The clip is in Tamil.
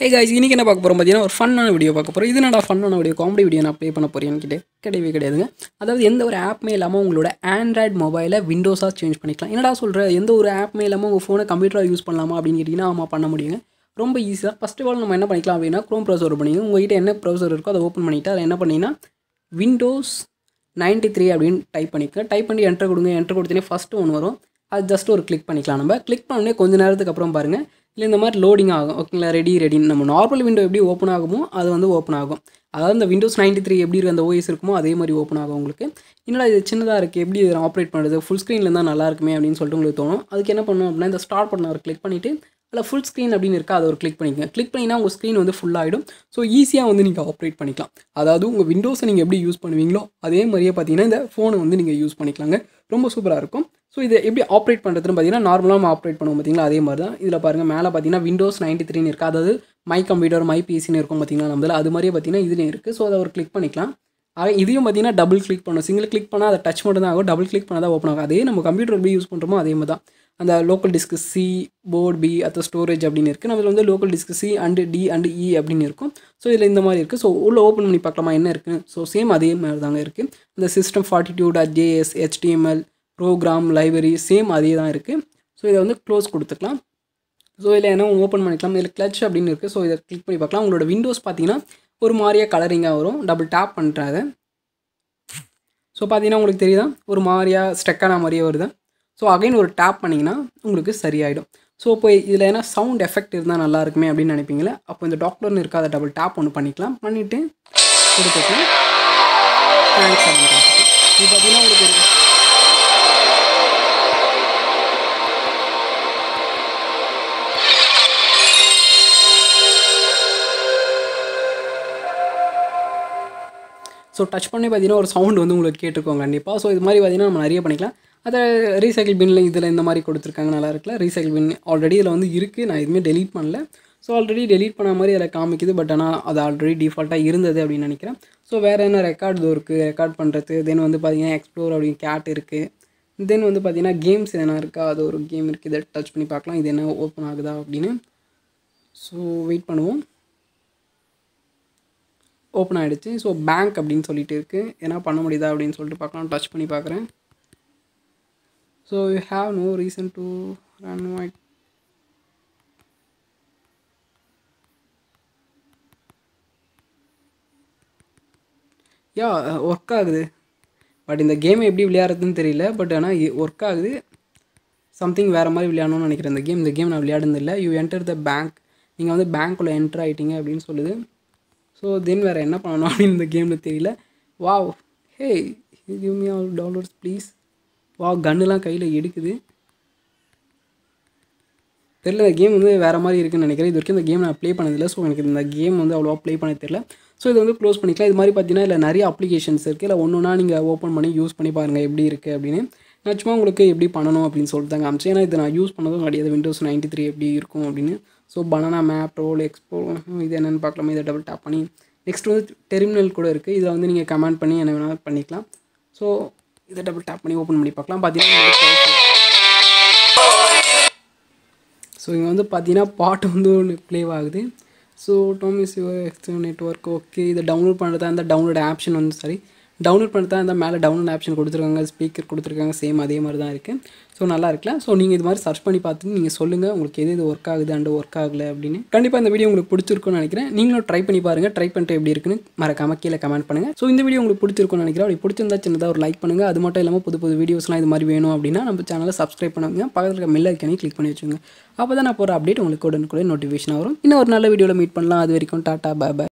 ஹே guys இன்றைக்கி என்ன பார்க்க போகிறோம் பார்த்தீங்கன்னா ஒரு ஃபன்னான வீடியோ பார்க்க போகிறோம் இது என்னடா ஃபன்னான வீடியோ காமெடி வீடியோ நான் ப்ளே பண்ண போகிறேன்னு கிட்டே கிடையவே கிடையாதுங்க அதாவது எந்த ஒரு ஆப்புமே இல்லாமல் உங்களோட ஆண்ட்ராய்டு மொபைலை விண்டோஸாக சேஞ்ச் பண்ணிக்கலாம் என்னடா சொல்கிற எந்த ஒரு ஆப்புமே இல்லாமல் உங்கள் ஃபோனை கம்ப்யூட்டராக யூஸ் பண்ணலாமா அப்படின்னு கேட்டிங்கன்னா ஆமாம் பண்ண முடியுங்க ரொம்ப ஈஸியாக ஃபஸ்ட் ஆஃப் ஆல் நம்ம என்ன பண்ணிக்கலாம் அப்படின்னா க்ரோம் ப்ரௌசர் பண்ணிங்க உங்கள்கிட்ட என்ன ப்ரௌசர் இருக்கோ அதை ஓப்பன் பண்ணிவிட்டு அதை என்ன பண்ணிங்கன்னா விண்டோஸ் 93 த்ரீ அப்படின்னு டைப் பண்ணிக்க டைப் பண்ணி என்டர் கொடுங்க என்டர் கொடுத்தீங்கன்னா ஃபஸ்ட்டு ஒன்று வரும் அது ஜஸ்ட் ஒரு கிளிக் பண்ணிக்கலாம் நம்ம கிளிக் பண்ணோடனே கொஞ்ச நேரத்துக்கு அப்புறம் பாருங்கள் இல்லை இந்த மாதிரி லோடிங் ஆகும் ஓகேங்களா ரெடி ரெடின்னு நம்ம நார்மல் விண்டோ எப்படி ஓப்பன் ஆகுமோ அது வந்து ஓப்பன் ஆகும் அதாவது இந்த விண்டோஸ் 93 த்ரீ எப்படி இருக்கு அந்த ஓஎஸ் இருக்குமோ அதே மாதிரி ஓப்பன் ஆகும் உங்களுக்கு என்னடா இது சின்னதாக இருக்குது எப்படி இதை ஆப்ரேட் பண்ணுறது ஃபுல் ஸ்க்ரீனில் இருந்தால் நல்லா இருக்குமே அப்படின்னு சொல்லிட்டு உங்களுக்கு தோணும் அதுக்கு என்ன பண்ணணும் அப்படின்னா இந்த ஸ்டார்ட் பண்ண ஒரு கிளிக் பண்ணிவிட்டு அதில் ஃபுல் ஸ்க்ரீன் அப்படின்னு இருக்கா அதை ஒரு கிளிக் பண்ணிக்கங்க கிளிக் பண்ணிங்கன்னா உங்கள் ஸ்க்ரீன் வந்து full ஆகிடும் ஸோ ஈஸியாக வந்து நீங்கள் ஆப்ரேட் பண்ணிக்கலாம் அதாவது உங்கள் விண்டோஸை நீங்கள் எப்படி யூஸ் பண்ணுவீங்களோ அதே மாதிரியே பார்த்தீங்கன்னா இந்த ஃபோனை வந்து நீங்கள் யூஸ் பண்ணிக்கலாங்க ரொம்ப சூப்பராக இருக்கும் ஸோ இதை எப்படி ஆப்ரேட் பண்ணுறதுன்னு பார்த்தீங்கன்னா நார்மலாக நம்ம ஆப்ரேட் பண்ணுவோம் பார்த்தீங்களா அதே மாதிரி தான் இதில் பாருங்கள் மேலே பார்த்தீங்கன்னா விண்டோஸ் நைன்டி த்ரீன்னு இருக்குது அதாவது மை கம்ப்யூட்டர் மை பிசின்னு இருக்கும் பார்த்தீங்களா நம்மள அது மாதிரியே பார்த்தீங்கன்னா இதுலேயும் இருக்குது ஸோ அதை ஒரு கிளிக் பண்ணிக்கலாம் ஆக இதையும் பார்த்தீங்கன்னா டபுள் கிளிக் பண்ணணும் சிங்கிள் கிளிக் பண்ணால் அதை டச் மட்டும் தான் ஆகும் டபுள் கிளிக் பண்ணால் தான் ஓப்பன் ஆகும் அதே நம்ம கம்ப்யூட்டர் எப்படி யூஸ் பண்ணுறோமோ அதே மாதிரி தான் அந்த local disk C port B அத்த ஸ்டோரேஜ் அப்படின்னு இருக்குது நம்ம வந்து local disk C and D and E அப்படின்னு இருக்கும் ஸோ இதில் இந்த மாதிரி இருக்குது ஸோ உள்ளே ஓப்பன் பண்ணி பார்க்கலாமா என்ன இருக்குது ஸோ சேம் அதே மாதிரி தாங்க இருக்குது இந்த system forty two dot JS HTML program library same அதே தான் இருக்குது ஸோ இதை வந்து க்ளோஸ் கொடுத்துக்கலாம் ஸோ இதில் என்ன ஓப்பன் பண்ணிக்கலாம் இதில் கிளச் அப்படின்னு இருக்குது ஸோ இதை கிளிக் பண்ணி பார்க்கலாம் உங்களோட விண்டோஸ் பார்த்தீங்கன்னா ஒரு மாதிரியாக கலரிங்காக வரும் டபுள் டேப் பண்ணுறாங்க ஸோ பார்த்தீங்கன்னா உங்களுக்கு தெரியுதா ஒரு மாதிரியாக ஸ்டெக்கான மாதிரியே வருது ஸோ அகைன் ஒரு டேப் பண்ணிங்கன்னா உங்களுக்கு சரியாயிடும் ஸோ இப்போ இதில் ஏன்னா சவுண்ட் எஃபெக்ட் இருந்தால் நல்லா இருக்குமே அப்படின்னு நினைப்பீங்களே அப்போ இந்த டாக்டர்னு இருக்க அதை டபுள் டேப் ஒன்று பண்ணிக்கலாம் பண்ணிவிட்டு கொடுத்துக்கலாம் தேங்க்ஸ் அப்படின்னு கொடுத்துட்டு இது பார்த்தீங்கன்னா உங்களுக்கு ஒரு ஸோ டச் பண்ணி பார்த்தீங்கன்னா ஒரு சவுண்ட் வந்து உங்களுக்கு கேட்டிருக்கோம் கண்டிப்பாக ஸோ இது மாதிரி பார்த்தீங்கன்னா நம்ம நிறைய பண்ணிக்கலாம் அதை ரீசைக்கிள் பின்னில் இதில் இந்த மாதிரி கொடுத்துருக்காங்க நல்லா இருக்குல்ல ரீசைக்கிள் பின் ஆல்ரெடி இதில் வந்து இருக்குது நான் எதுவுமே டெலீட் பண்ணல ஸோ ஆல்ரெடி டெலீட் பண்ண மாதிரி அதில் காமிக்குது பட் ஆனால் அது ஆல்ரெடி டிஃபால்ட்டாக இருந்தது அப்படின்னு நினைக்கிறேன் ஸோ வேறு என்ன ரெக்கார்ட் இதோ இருக்குது ரெக்கார்ட் பண்ணுறது தென் வந்து பார்த்தீங்கன்னா எக்ஸ்ப்ளோர் அப்படின்னு கேட் இருக்குது தென் வந்து பார்த்தீங்கன்னா கேம்ஸ் எதனா இருக்கா அது ஒரு கேம் இருக்குது இதை டச் பண்ணி பார்க்கலாம் இது என்ன ஓப்பன் ஆகுதா அப்படின்னு ஸோ வெயிட் பண்ணுவோம் ஓப்பன் ஆகிடுச்சு ஸோ பேங்க் அப்படின்னு சொல்லிட்டு இருக்குது என்ன பண்ண முடியுதா அப்படின்னு சொல்லிட்டு பார்க்கலாம் டச் பண்ணி பார்க்குறேன் so you have no reason to run white yeah work ஆகுது பட் இந்த கேம் எப்படி விளையாடுறதுன்னு தெரியல பட் ஆனால் ஒர்க் ஆகுது சம்திங் வேறு மாதிரி விளையாடணும்னு நினைக்கிறேன் இந்த கேம் இந்த கேம் நான் விளையாடுனதில்லை யூ என்டர் த பேங்க் நீங்கள் வந்து பேங்க்குள்ளே என்டர் ஆகிட்டீங்க அப்படின்னு சொல்லுது ஸோ தென் வேறு என்ன பண்ணணும் அப்படின்னு இந்த கேமில் தெரியல wow hey give me all dollars please வா கன்னுலாம் கையில் எடுக்குது தெரியல இந்த கேம் வந்து வேறு மாதிரி இருக்குன்னு நினைக்கிறேன் இது வரைக்கும் இந்த கேம் நான் ப்ளே பண்ணதில்லை ஸோ எனக்கு இந்த கேம் வந்து அவ்வளோவா ப்ளே பண்ண தெரியல ஸோ இது வந்து க்ளோஸ் பண்ணிக்கலாம் இது மாதிரி பார்த்தீங்கன்னா இல்லை நிறைய அப்ளிகேஷன்ஸ் இருக்குது இல்லை ஒன்று ஒன்றா நீங்கள் ஓப்பன் பண்ணி யூஸ் பண்ணி பாருங்கள் எப்படி இருக்குது அப்படின்னு நான் சும்மா உங்களுக்கு எப்படி பண்ணணும் அப்படின்னு சொல்லிட்டு தாங்க அமிச்சு ஏன்னா இது நான் யூஸ் பண்ணதும் கிடையாது விண்டோஸ் நைன்ட்டி த்ரீ எப்படி இருக்கும் அப்படின்னு so banana map roll expo இது என்னென்னு பார்க்கலாமா இதை டபுள் டேப் பண்ணி நெக்ஸ்ட் வந்து டெர்மினல் கூட இருக்குது இதில் வந்து நீங்கள் கமெண்ட் பண்ணி என்ன வேணாலும் பண்ணிக்கலாம் ஸோ இதை டபுள் டேப் பண்ணி ஓப்பன் பண்ணி பார்க்கலாம் பார்த்தீங்கன்னா ஸோ இங்கே வந்து பார்த்தீங்கன்னா பாட்டு வந்து ஒன்று ப்ளே ஆகுது so Tom is your external network okay இதை டவுன்லோட் பண்ணுறதா இருந்தால் டவுன்லோட் ஆப்ஷன் வந்து சரி டவுன்லோட் பண்ணுறதா இருந்தால் மேலே டவுன்லோட் ஆப்ஷன் கொடுத்துருக்காங்க ஸ்பீக்கர் கொடுத்துருக்காங்க சேம் அதே மாதிரி தான் இருக்குது ஸோ நல்லா இருக்கலாம் ஸோ நீங்கள் இது மாதிரி சர்ச் பண்ணி பார்த்துட்டு நீங்கள் சொல்லுங்கள் உங்களுக்கு எது இது ஒர்க் ஆகுது அண்டு ஒர்க் ஆகலை அப்படின்னு கண்டிப்பாக இந்த வீடியோ உங்களுக்கு பிடிச்சிருக்கும்னு நினைக்கிறேன் நீங்களும் ட்ரை பண்ணி பாருங்கள் ட்ரை பண்ணிட்டு எப்படி இருக்குன்னு மறக்காம கீழே கமெண்ட் பண்ணுங்கள் ஸோ இந்த வீடியோ உங்களுக்கு பிடிச்சிருக்கும்னு நினைக்கிறேன் அப்படி பிடிச்சிருந்தா சின்னதாக ஒரு லைக் பண்ணுங்கள் அது மட்டும் இல்லாமல் புது புது வீடியோஸ்லாம் இது மாதிரி வேணும் அப்படின்னா நம்ம சேனலை சப்ஸ்கிரைப் பண்ணுங்க பக்கத்தில் இருக்க மில்ல ஐக்கனே கிளிக் பண்ணி வச்சுங்க அப்போ தான் நான் போகிற அப்டேட் உங்களுக்கு உடனுக்குள்ளே நோட்டிஃபிகேஷன் வரும் இன்னும் ஒரு நல்ல வீடியோவில் மீட் பண்ணலாம் அது வரைக்கும் டாட்டா பாய் பாய்